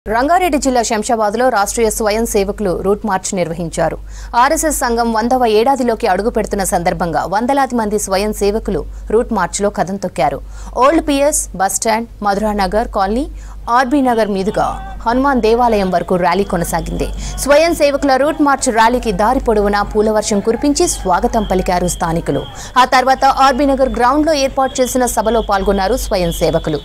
రంగారెడ్డి జిల్లా శంషాబాద్ లో రాష్ట్రీయ స్వయం సేవకులు రూట్ మార్చ్ నిర్వహించారు ఆర్ఎస్ఎస్ సంఘం వందవ ఏడాదిలోకి అడుగు పెడుతున్న సందర్భంగా వందలాది మంది స్వయం సేవకులు రూట్ మార్చ్ లో కథం తొక్కారు old PS bus stand Madhuranagar colony RB Nagar మీదుగా హనుమాన్ దేవాలయం వరకు ర్యాలీ కొనసాగింది స్వయం సేవకుల రూట్ మార్చ్ ర్యాలీకి దారి పొడవునా పూలవర్షం కురిపించి స్వాగతం పలికారు స్థానికులు ఆ తర్వాత ఆర్బీ నగర్ గ్రౌండ్ లో ఏర్పాటు చేసిన సభలో పాల్గొన్నారు స్వయం సేవకులు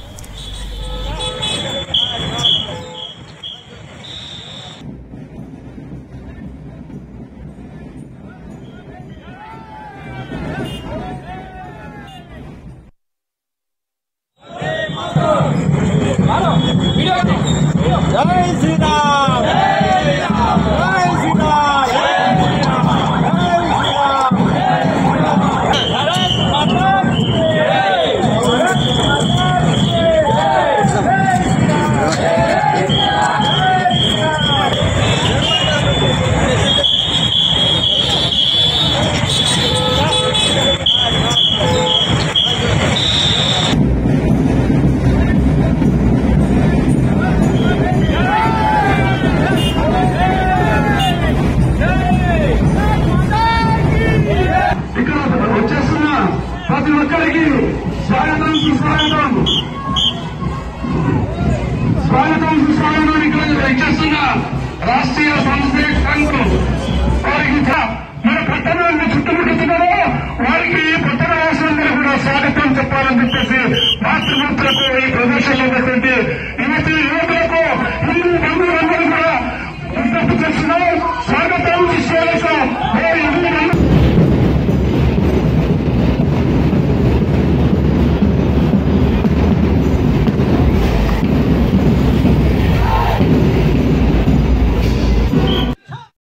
జై శ్రీరామ్ జై శ్రీరామ్ జై శ్రీరామ్ జై శ్రీరామ్ భారత్ మాతా కీ జై భారత్ మాతా కీ జై ఇక్కడ వచ్చేస్తున్న ప్రతి ఒక్కరికి స్వాగతం సుస్వాగతం స్వాగతం సుస్వాగతం ఇక్కడ వచ్చేస్తున్న రాష్ట్రీయ సంస్థ సంఘ్ వారికి ఇంకా మన పట్టణాన్ని చుట్టుముట్టుతున్నారో వారికి పట్టణ వాసులందరూ కూడా స్వాగతం చెప్పాలని చెప్పేసి మాతృమూర్తులకు ఈ ప్రదేశంలో ఉన్నటువంటి యువతి యువకులు